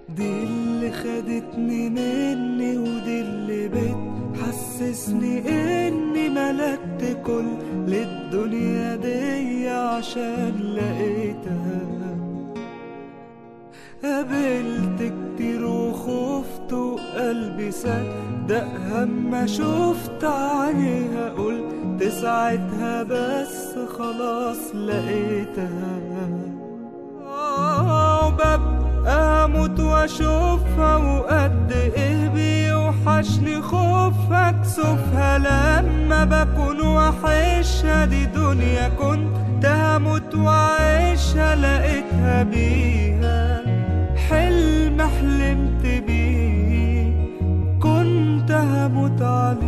دي اللي خدتني مني ودي اللي بتحسسني اني ملكت كل الدنيا دي عشان لقيتها قابلت كتير وخفت وقلبي صدق ما شفت عليها قلت ساعتها بس خلاص لقيتها آه، وببقى اموت واشوفها وقد ايه بيوحشني خوفها كسوفها لما بكون وحشها دي دنيا كنت هموت واعيشها لقيتها بيها حلم حلمت بيه كنت هموت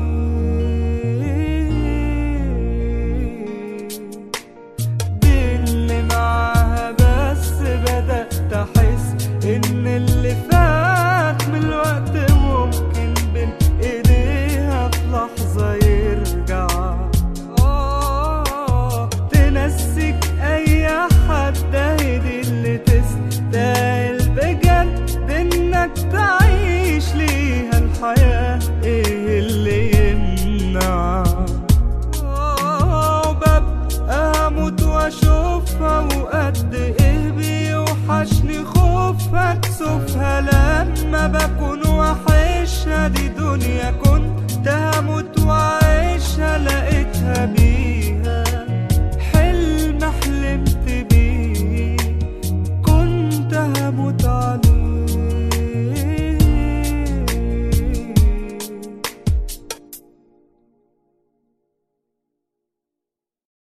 عليه دي اللي معاها بس بدأت أحس إن اللي فات من الوقت ممكن بين إيديها في لحظة يرجع آه تنسيك أي حد هي دي اللي تستاهل بجد إنك تعيش ليها الحياة إيه اللي يمنع آه، وببقى اموت واشوفها وقد ايه بيوحشني خوفها كسوفها لما بكون